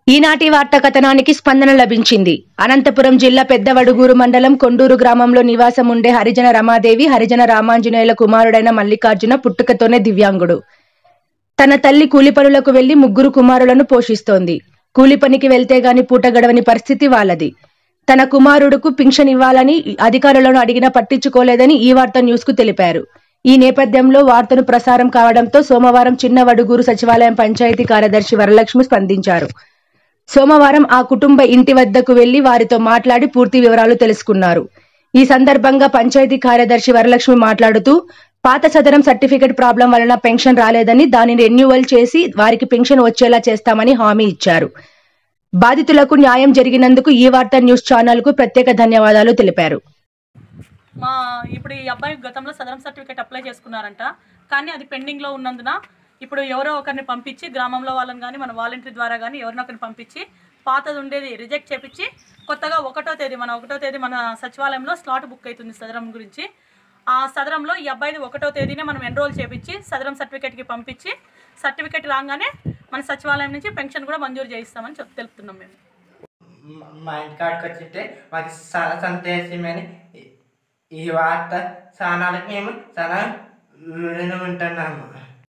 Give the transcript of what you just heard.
ఈనాటి వార్తా కథనానికి స్పందన లభించింది అనంతపురం జిల్లా పెద్దవడుగూరు మండలం కొండూరు గ్రామంలో నివాసం ఉండే హరిజన రమాదేవి హరిజన రామాంజనేయుల కుమారుడైన మల్లికార్జున పుట్టుకతోనే దివ్యాంగుడు తన తల్లి కూలి పనులకు వెళ్లి ముగ్గురు కుమారులను పోషిస్తోంది కూలి పనికి వెళ్తే గాని పూట గడవని పరిస్థితి వాళ్ళది తన కుమారుడుకు పింఛన్ ఇవ్వాలని అధికారులను అడిగినా పట్టించుకోలేదని ఈ వార్త న్యూస్ కు తెలిపారు ఈ నేపథ్యంలో వార్తను ప్రసారం కావడంతో సోమవారం చిన్న వడుగూరు సచివాలయం పంచాయతీ కార్యదర్శి వరలక్ష్మి స్పందించారు సోమవారం ఆ కుటుంబ ఇంటి వద్దకు వెళ్లి వారితో మాట్లాడి పూర్తి వివరాలు తెలుసుకున్నారు ఈ సందర్భంగా పంచాయతీ కార్యదర్శి వరలక్ష్మి మాట్లాడుతూ పాత సదరం సర్టిఫికెట్ ప్రాబ్లం వలన పెన్షన్ రాలేదని దానిని రెన్యువల్ చేసి వారికి పెన్షన్ వచ్చేలా చేస్తామని హామీ ఇచ్చారు బాధితులకు న్యాయం జరిగినందుకు ఈ వార్త న్యూస్ ఛానల్ కు ప్రత్యేక ధన్యవాదాలు తెలిపారు మా ఇప్పుడు ఈ అబ్బాయి గతంలో సదరం సర్టిఫికేట్ అప్లై చేసుకున్నారంట కానీ అది పెండింగ్లో ఉన్నందున ఇప్పుడు ఎవరో ఒకరిని పంపించి గ్రామంలో వాళ్ళని కానీ మన వాలంటీర్ ద్వారా కానీ ఎవరినో ఒకరిని పంపించి పాతది ఉండేది రిజెక్ట్ చేపించి కొత్తగా ఒకటో తేదీ మన ఒకటో తేదీ మన సచివాలయంలో స్లాట్ బుక్ అవుతుంది సదరం గురించి ఆ సదరంలో ఈ అబ్బాయిది ఒకటో తేదీనే మనం ఎన్రోల్ చేపించి సదరం సర్టిఫికేట్కి పంపించి సర్టిఫికేట్ రాగానే మన సచివాలయం నుంచి పెన్షన్ కూడా మంజూరు చేయిస్తామని చెప్ తెలుపుతున్నాం మేము మ- మా ఇంటికాడికి వచ్చింటే మాకు చాలా సంతోషమని ఈ- ఈ వార్త ఛానల్కి మేము చాలా రుణం ఉంటున్నాము